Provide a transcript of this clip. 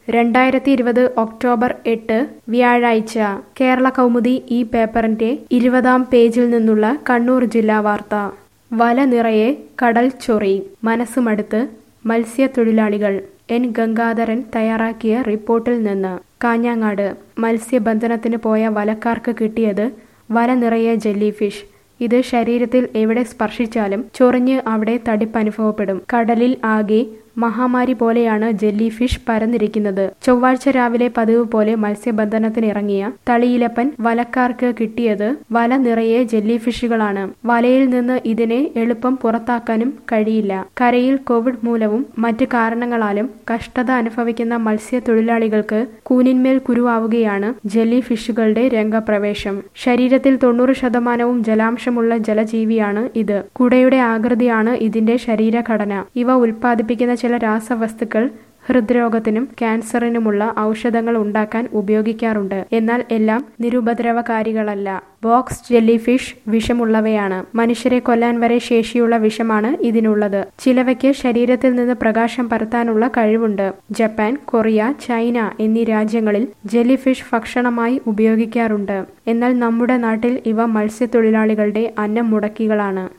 രണ്ടായിരത്തി ഇരുപത് ഒക്ടോബർ എട്ട് വ്യാഴാഴ്ച കേരള കൗമുദി ഈ പേപ്പറിന്റെ ഇരുപതാം പേജിൽ നിന്നുള്ള കണ്ണൂർ ജില്ലാ വാർത്ത വല നിറയെ കടൽ ചൊറി മനസ്സുമടുത്ത് മത്സ്യത്തൊഴിലാളികൾ എൻ ഗംഗാധരൻ തയ്യാറാക്കിയ റിപ്പോർട്ടിൽ നിന്ന് കാഞ്ഞങ്ങാട് മത്സ്യബന്ധനത്തിന് പോയ വലക്കാർക്ക് കിട്ടിയത് വല നിറയെ ജെല്ലി ഫിഷ് ഇത് ശരീരത്തിൽ എവിടെ സ്പർശിച്ചാലും ചൊറിഞ്ഞ് അവിടെ തടിപ്പ് അനുഭവപ്പെടും കടലിൽ ആകെ മഹാമാരി പോലെയാണ് ജെല്ലി ഫിഷ് പരന്നിരിക്കുന്നത് ചൊവ്വാഴ്ച രാവിലെ പതിവ് പോലെ മത്സ്യബന്ധനത്തിന് ഇറങ്ങിയ തളിയിലപ്പൻ വലക്കാർക്ക് കിട്ടിയത് വല നിറയെ ജെല്ലി ഫിഷുകളാണ് വലയിൽ നിന്ന് ഇതിനെ എളുപ്പം പുറത്താക്കാനും കഴിയില്ല കരയിൽ കോവിഡ് മൂലവും മറ്റ് കാരണങ്ങളാലും കഷ്ടത അനുഭവിക്കുന്ന മത്സ്യത്തൊഴിലാളികൾക്ക് കൂനിന്മേൽ കുരുവാവുകയാണ് ജെല്ലി ഫിഷുകളുടെ രംഗപ്രവേശം ശരീരത്തിൽ തൊണ്ണൂറ് ശതമാനവും ജലാംശമുള്ള ജലജീവിയാണ് ഇത് കുടയുടെ ആകൃതിയാണ് ഇതിന്റെ ശരീരഘടന ഇവ ഉൽപ്പാദിപ്പിക്കുന്ന ചില രാസവസ്തുക്കൾ ഹൃദ്രോഗത്തിനും ക്യാൻസറിനുമുള്ള ഔഷധങ്ങൾ ഉണ്ടാക്കാൻ ഉപയോഗിക്കാറുണ്ട് എന്നാൽ എല്ലാം നിരുപദ്രവകാരികളല്ല ബോക്സ് ജെല്ലി ഫിഷ് വിഷമുള്ളവയാണ് മനുഷ്യരെ കൊല്ലാൻ വരെ ശേഷിയുള്ള വിഷമാണ് ഇതിനുള്ളത് ചിലവയ്ക്ക് ശരീരത്തിൽ നിന്ന് പ്രകാശം പരത്താനുള്ള കഴിവുണ്ട് ജപ്പാൻ കൊറിയ ചൈന എന്നീ രാജ്യങ്ങളിൽ ജെല്ലി ഫിഷ് ഭക്ഷണമായി ഉപയോഗിക്കാറുണ്ട് എന്നാൽ നമ്മുടെ നാട്ടിൽ ഇവ മത്സ്യത്തൊഴിലാളികളുടെ അന്നം മുടക്കികളാണ്